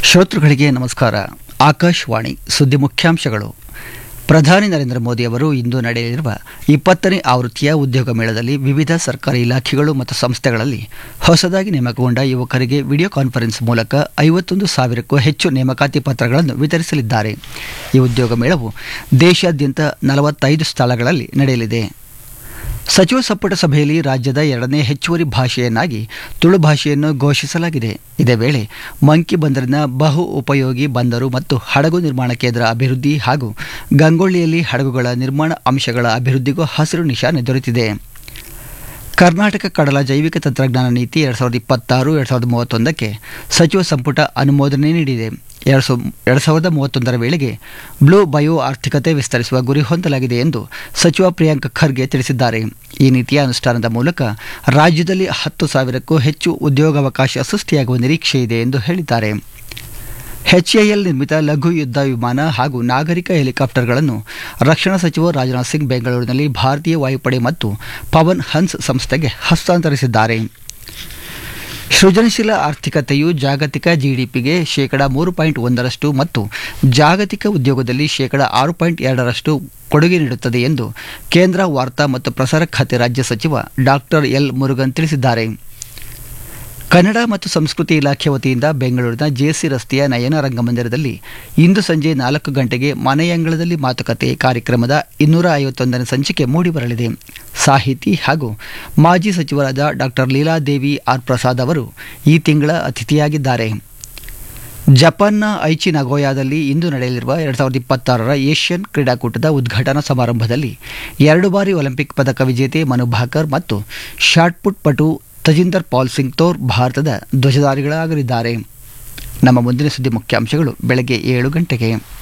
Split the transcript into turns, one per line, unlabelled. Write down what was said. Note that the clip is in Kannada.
ಶ್ರೋತೃಗಳಿಗೆ ನಮಸ್ಕಾರ ಆಕಾಶವಾಣಿ ಸುದ್ದಿ ಮುಖ್ಯಾಂಶಗಳು ಪ್ರಧಾನಿ ನರೇಂದ್ರ ಮೋದಿ ಅವರು ಇಂದು ನಡೆಯಲಿರುವ ಇಪ್ಪತ್ತನೇ ಆವೃತ್ತಿಯ ಉದ್ಯೋಗ ಮೇಳದಲ್ಲಿ ವಿವಿಧ ಸರ್ಕಾರಿ ಇಲಾಖೆಗಳು ಮತ್ತು ಸಂಸ್ಥೆಗಳಲ್ಲಿ ಹೊಸದಾಗಿ ನೇಮಕಗೊಂಡ ಯುವಕರಿಗೆ ವಿಡಿಯೋ ಕಾನ್ಫರೆನ್ಸ್ ಮೂಲಕ ಐವತ್ತೊಂದು ಸಾವಿರಕ್ಕೂ ಹೆಚ್ಚು ನೇಮಕಾತಿ ಪತ್ರಗಳನ್ನು ವಿತರಿಸಲಿದ್ದಾರೆ ಈ ಉದ್ಯೋಗ ಮೇಳವು ದೇಶಾದ್ಯಂತ ನಲವತ್ತೈದು ಸ್ಥಳಗಳಲ್ಲಿ ನಡೆಯಲಿದೆ ಸಚಿವ ಸಂಪುಟ ಸಭೆಯಲ್ಲಿ ರಾಜ್ಯದ ಎರಡನೇ ಹೆಚ್ಚುವರಿ ಭಾಷೆಯನ್ನಾಗಿ ತುಳು ಭಾಷೆಯನ್ನು ಘೋಷಿಸಲಾಗಿದೆ ಇದೇ ವೇಳೆ ಮಂಕಿ ಬಂದರಿನ ಬಹು ಉಪಯೋಗಿ ಬಂದರು ಮತ್ತು ಹಡಗು ನಿರ್ಮಾಣ ಕೇಂದ್ರ ಅಭಿವೃದ್ಧಿ ಹಾಗೂ ಗಂಗೊಳ್ಳಿಯಲ್ಲಿ ಹಡಗುಗಳ ನಿರ್ಮಾಣ ಅಂಶಗಳ ಅಭಿವೃದ್ಧಿಗೂ ಹಸಿರು ನಿಶಾನೆ ದೊರೆತಿದೆ ಕರ್ನಾಟಕ ಕಡಲ ಜೈವಿಕ ತಂತ್ರಜ್ಞಾನ ನೀತಿ ಎರಡು ಸಾವಿರದ ಇಪ್ಪತ್ತಾರು ಎರಡು ಸಾವಿರದ ಮೂವತ್ತೊಂದಕ್ಕೆ ಸಚಿವ ಸಂಪುಟ ಅನುಮೋದನೆ ನೀಡಿದೆ ಎರಡು ಸಾವಿರ ಎರಡು ಸಾವಿರದ ಮೂವತ್ತೊಂದರ ವೇಳೆಗೆ ಬ್ಲೂ ಬಯೋ ಆರ್ಥಿಕತೆ ವಿಸ್ತರಿಸುವ ಗುರಿ ಹೊಂದಲಾಗಿದೆ ಎಂದು ಸಚಿವ ಪ್ರಿಯಾಂಕ್ ಖರ್ಗೆ ತಿಳಿಸಿದ್ದಾರೆ ಈ ನೀತಿಯ ಅನುಷ್ಠಾನದ ಮೂಲಕ ರಾಜ್ಯದಲ್ಲಿ ಹತ್ತು ಸಾವಿರಕ್ಕೂ ಹೆಚ್ಚು ಉದ್ಯೋಗಾವಕಾಶ ಸೃಷ್ಟಿಯಾಗುವ ನಿರೀಕ್ಷೆ ಇದೆ ಎಂದು ಹೇಳಿದ್ದಾರೆ ಎಚ್ಎಎಲ್ ನಿರ್ಮಿತ ಲಘು ಯುದ್ಧ ವಿಮಾನ ಹಾಗೂ ನಾಗರಿಕ ಹೆಲಿಕಾಪ್ಟರ್ಗಳನ್ನು ರಕ್ಷಣಾ ಸಚಿವ ರಾಜನಾಥ್ ಸಿಂಗ್ ಬೆಂಗಳೂರಿನಲ್ಲಿ ಭಾರತೀಯ ವಾಯುಪಡೆ ಮತ್ತು ಪವನ್ ಹನ್ಸ್ ಸಂಸ್ಥೆಗೆ ಹಸ್ತಾಂತರಿಸಿದ್ದಾರೆ ಸೃಜನಶೀಲ ಆರ್ಥಿಕತೆಯು ಜಾಗತಿಕ ಜಿಡಿಪಿಗೆ ಶೇಕಡ ಮೂರು ಪಾಯಿಂಟ್ ಒಂದರಷ್ಟು ಮತ್ತು ಜಾಗತಿಕ ಉದ್ಯೋಗದಲ್ಲಿ ಶೇಕಡ ಆರು ಪಾಯಿಂಟ್ ಎರಡರಷ್ಟು ಕೊಡುಗೆ ನೀಡುತ್ತದೆ ಎಂದು ಕೇಂದ್ರ ವಾರ್ತಾ ಮತ್ತು ಪ್ರಸಾರ ಖಾತೆ ರಾಜ್ಯ ಸಚಿವ ಡಾಕ್ಟರ್ ಎಲ್ ಮುರುಗನ್ ತಿಳಿಸಿದ್ದಾರೆ ಕನ್ನಡ ಮತ್ತು ಸಂಸ್ಕೃತಿ ಇಲಾಖೆ ವತಿಯಿಂದ ಬೆಂಗಳೂರಿನ ಜೆಸಿ ರಸ್ತೆಯ ನಯನ ರಂಗಮಂದಿರದಲ್ಲಿ ಇಂದು ಸಂಜೆ ನಾಲ್ಕು ಗಂಟೆಗೆ ಮನೆಯಂಗಳದಲ್ಲಿ ಮಾತುಕತೆ ಕಾರ್ಯಕ್ರಮದ ಇನ್ನೂರ ಐವತ್ತೊಂದನೇ ಸಂಚಿಕೆ ಮೂಡಿಬರಲಿದೆ ಸಾಹಿತಿ ಹಾಗೂ ಮಾಜಿ ಸಚಿವರಾದ ಡಾಕ್ಟರ್ ಲೀಲಾದೇವಿ ಆರ್ ಪ್ರಸಾದ್ ಅವರು ಈ ತಿಂಗಳ ಅತಿಥಿಯಾಗಿದ್ದಾರೆ ಜಪಾನ್ನ ಐಚಿ ನಗೋಯಾದಲ್ಲಿ ಇಂದು ನಡೆಯಲಿರುವ ಎರಡು ಸಾವಿರದ ಇಪ್ಪತ್ತಾರರ ಏಷ್ಯನ್ ಕ್ರೀಡಾಕೂಟದ ಉದ್ಘಾಟನಾ ಸಮಾರಂಭದಲ್ಲಿ ಎರಡು ಬಾರಿ ಒಲಿಂಪಿಕ್ ಪದಕ ವಿಜೇತೆ ಮನು ಭಾಕರ್ ಮತ್ತು ಶಾಟ್ಪುಟ್ ಪಟು ತಜಿಂದರ್ ಪಾಲ್ ಸಿಂಗ್ ತೋರ್ ಭಾರತದ ಧ್ವಜಧಾರಿಗಳಾಗಲಿದ್ದಾರೆ ನಮ್ಮ ಮುಂದಿನ ಸುದ್ದಿ ಮುಖ್ಯಾಂಶಗಳು ಬೆಳಗ್ಗೆ ಏಳು ಗಂಟೆಗೆ